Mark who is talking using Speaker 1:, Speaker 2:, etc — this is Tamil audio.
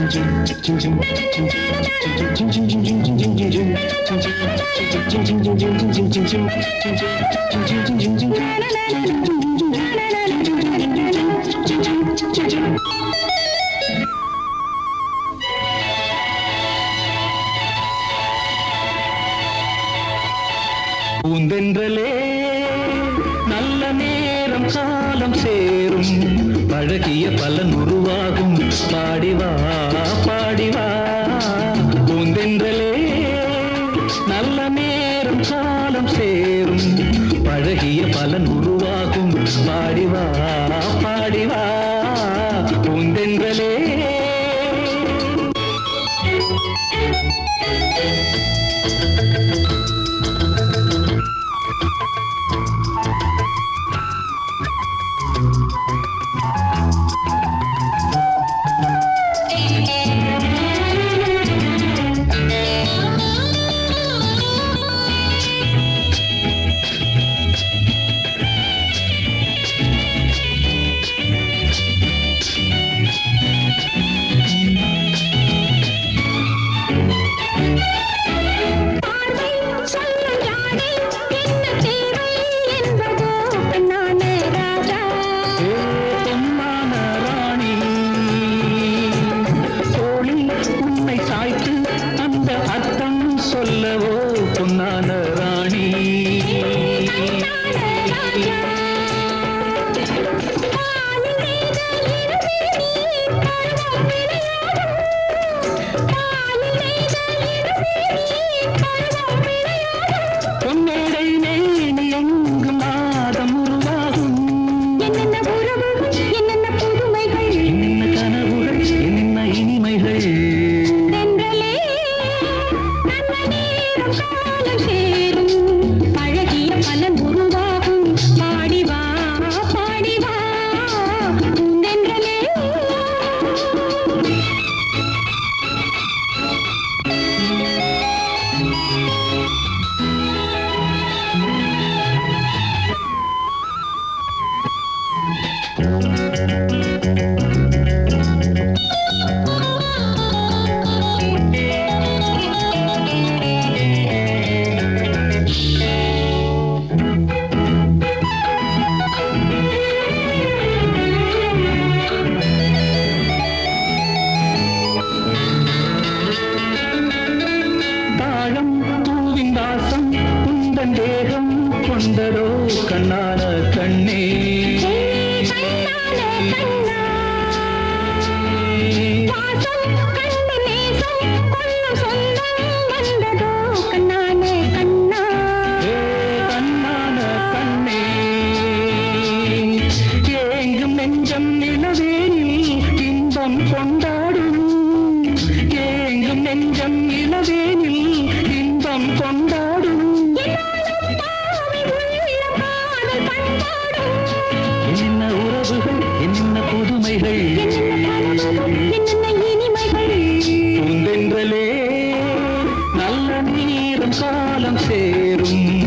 Speaker 1: பூந்தென்றலே நல்ல நேரம் காலம் சேரும் பழகிய பலன் உருவாகும் பாடிவா பாடிவா பூந்தென்றலே நல்ல நேரம் காலம் சேரும் பழகிய பலன் உருவாகும் பாடிவா பாடிவா பூந்தென்றலே
Speaker 2: பார்வை சொல்ல யானை என்ன தேவை என்பதோ பெண்ணான ராஜா
Speaker 1: ஏ பொன்னான ராணி தோழி உன்னை சாய்த்து அந்த அர்த்தம் சொல்லவோ பொன்னான ராணி
Speaker 2: பெண்ணான ராஜா பாலில் நெய்த இருவேணி பருவம் விளையாடும் பாலில் நெய்த இருவேணி பருவம் விளையாடும்
Speaker 1: பொன்னேடை மேனி எங்கும் நாதம் உருவாகும்
Speaker 2: என்னென்ன உறவுகள் என்னென்ன புதுமைகள்
Speaker 1: என்னென்ன கனவுகள் என்னென்ன இனிமைகள்
Speaker 2: தென்றலே நல்ல நேரம் காலம் சேரும் பழகிய பலன் உருவாகும் பாடி வா பாடி வா பூந்தென்றலே
Speaker 1: தாழம் பூவின் வாசம் உந்தன் தேகம் கொண்டதோ கண்ணான கண்ணே
Speaker 2: கண்ணான கண்ணா வாசம் கண்டு நேசம் கொள்ளும் சொந்தம் வந்ததோ கண்ணான கண்ணா
Speaker 1: ஏ கண்ணான கண்ணே ஏங்கும் நெஞ்சம் நிலவேனில் இன்பம் கொண்டாடும் ஏங்கும் நெஞ்சம் நிலவேனில் இன்பம் கொண்டாடும்
Speaker 2: என்னாலும் பாவை உள்ள காதல் பண்பாடும்
Speaker 1: என்ன உறவுகள் என்ன புதுமைகள்
Speaker 2: என்னென்ன கனவுகள் என்னென்ன இனிமைகள்
Speaker 1: பூந்தென்றலே நல்ல நேரம் காலம் சேரும்